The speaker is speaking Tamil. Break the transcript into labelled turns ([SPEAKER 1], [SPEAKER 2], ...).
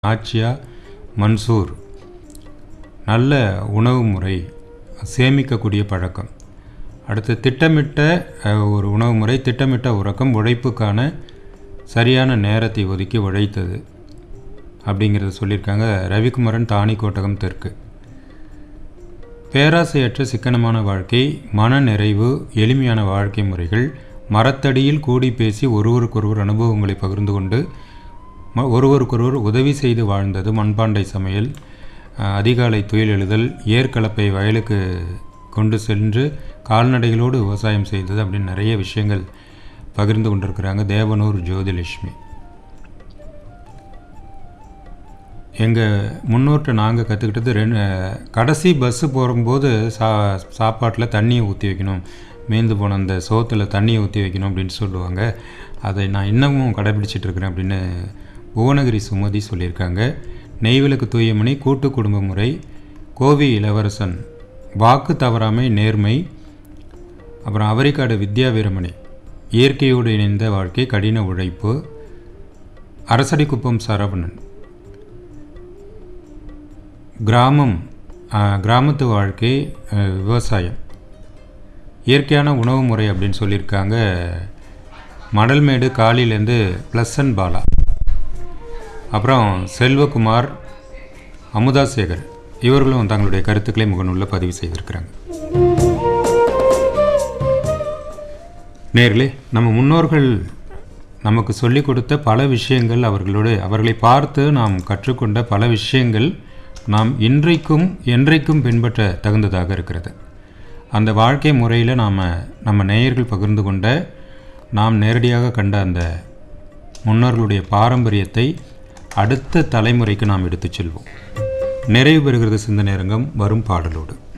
[SPEAKER 1] ஆச்சியா மன்சூர் நல்ல உணவு முறை சேமிக்கக்கூடிய பழக்கம் அடுத்து திட்டமிட்ட அஹ், ஒரு உணவு முறை திட்டமிட்ட உறக்கம் உழைப்புக்கான சரியான நேரத்தை ஒதுக்கி உழைத்தது அப்படிங்கிறத சொல்லியிருக்காங்க ரவிக்குமரன் தானி கோட்டகம் தெற்கு பேராசையற்ற சிக்கனமான வாழ்க்கை மன நிறைவு எளிமையான வாழ்க்கை முறைகள் மரத்தடியில் கூடி பேசி ஒருவருக்கொருவர் அனுபவங்களை பகிர்ந்து கொண்டு ம- ஒருவருக்கொருவர் உதவி செய்து வாழ்ந்தது மண்பாண்டை சமையல் அஹ், அதிகாலை துயில் எழுதல் ஏர்கலப்பை வயலுக்கு கொண்டு சென்று கால்நடைகளோடு விவசாயம் செய்தது அப்படின்னு நிறைய விஷயங்கள் பகிர்ந்து கொண்டிருக்கிறாங்க தேவனூர் ஜோதிலட்சுமி எங்கள் முன்னோர்கிட்ட நாங்கள் கற்றுக்கிட்டது ரெண்டு கடைசி பஸ்ஸு போகும்போது சா சாப்பாட்டில் தண்ணியை ஊற்றி வைக்கணும் மீந்து போன அந்த சோத்தில் தண்ணியை ஊற்றி வைக்கணும் அப்படின்னு சொல்லுவாங்க அதை நான் இன்னமும் கடைபிடிச்சிட்டு இருக்கிறேன் அப்படின்னு புவனகிரி சுமதி சொல்லியிருக்காங்க நெய்விளக்கு தூயமணி கூட்டு குடும்ப முறை கோவி இளவரசன் வாக்கு தவறாமை நேர்மை அப்புறம் அவரிக்காடு வித்யா வீரமணி இயற்கையோடு இணைந்த வாழ்க்கை கடின உழைப்பு அரசடிக்குப்பம் சரவணன் கிராமம் ஆ, கிராமத்து வாழ்க்கை ஆ, விவசாயம் இயற்கையான உணவு முறை அப்படின்னு சொல்லியிருக்காங்க மணல்மேடு காலிலேருந்து ப்ளஸ்ஸன் பாலா அப்புறம் செல்வகுமார் அமுதாசேகர் இவர்களும் தங்களுடைய கருத்துக்களை முகநூலில் பதிவு செய்திருக்கிறாங்க நேர்களே நம்ம முன்னோர்கள் நமக்கு சொல்லிக் கொடுத்த பல விஷயங்கள் அவர்களோடு அவர்களை பார்த்து நாம் கற்றுக்கொண்ட பல விஷயங்கள் நாம் இன்றைக்கும் என்றைக்கும் பின்பற்ற தகுந்ததாக இருக்கிறது அந்த வாழ்க்கை முறையில் நாம் நம்ம நேயர்கள் பகிர்ந்து கொண்ட நாம் நேரடியாக கண்ட அந்த முன்னோர்களுடைய பாரம்பரியத்தை அடுத்த தலைமுறைக்கு நாம் எடுத்துச் செல்வோம் நிறைவு பெறுகிறது சிந்தனை அரங்கம் வரும் பாடலோடு